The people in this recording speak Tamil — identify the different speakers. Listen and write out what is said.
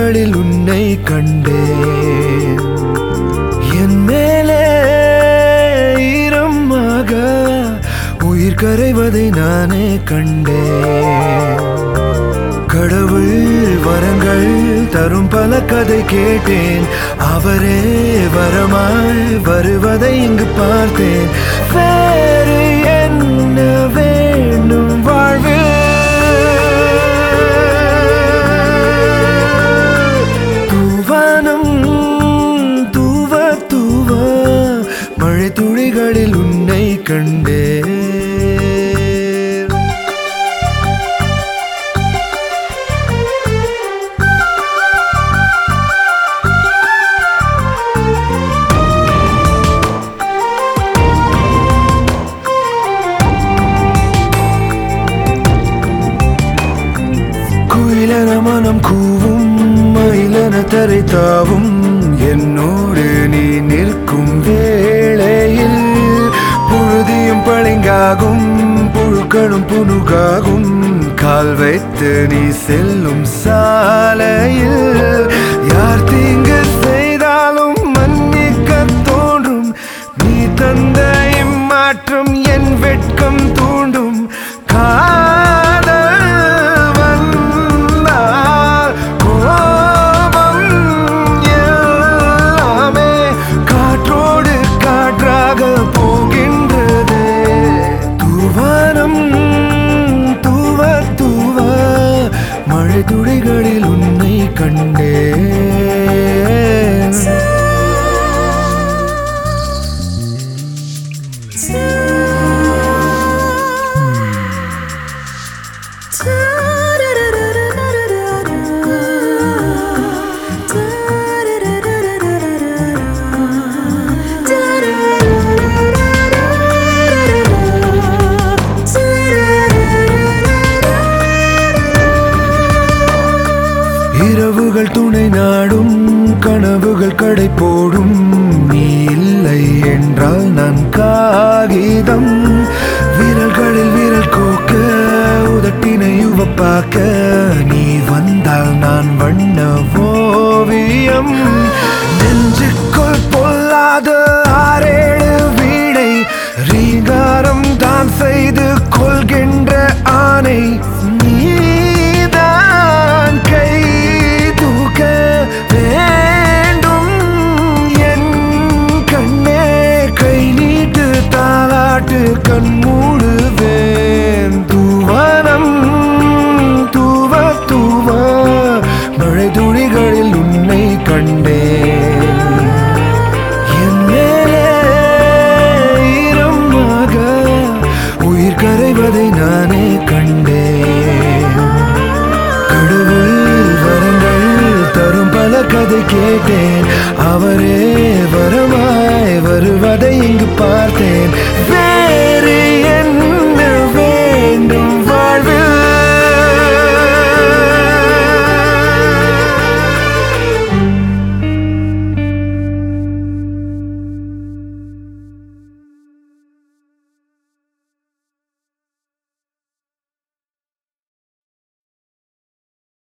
Speaker 1: துளிகளில் உன்னை கண்டேன் என் மேலே ஈரமாக உயிர் கரைவதை நானே கண்டேன் கடவுள் வரங்கள் தரும் பல கதை கேட்டேன் அவரே வரமாய் வருவதை இங்கு பார்த்தேன் வேறு என்ன வேண்டும் வாழ்வில் தூவானம் தூவ தூவ மழை துளிகளில் உன்னை கண்டேன் குயிலென மனம் கூவும் மயிலென தரை தாவும் என்னோடு நீ நிற்கும் வேளையில் புழுதியும் பளிங்காகும் புழுக்களும் புனுகாகும் கால் வைத்து நீ செல்லும் சாலையில் யார் தீங்கு செய்தாலும் மன்னிக்க தோன்றும் நீ தந்த இம்மாற்றம் என் வெட்கம் தூண்டும் காதல் வந்தால் கோபம் எல்லாமே காற்றோடு காற்றாக போகின்றது தூவானம் தூவ தூவ மழை துளிகளில் உன்னை கண்டேன் இரவுகள் துணை நாடும் கனவுகள் கடை போடும் நீ இல்லை என்றால் நான் காகிதம் விரல்களில் விரல் கோக்க உதட்டினை உவப்பாக்க நீ வந்தால் நான் வண்ண ஓவியம் நெஞ்சுக்குள் பொல்லாத ஆறேழு வீணை ரீகாரம் தான் செய்து கொள்கின்ற ஆணை நீதான் கை தூக்க வேண்டும் என் கண்ணே கை நீட்டு தாளாட்டு கண்மூ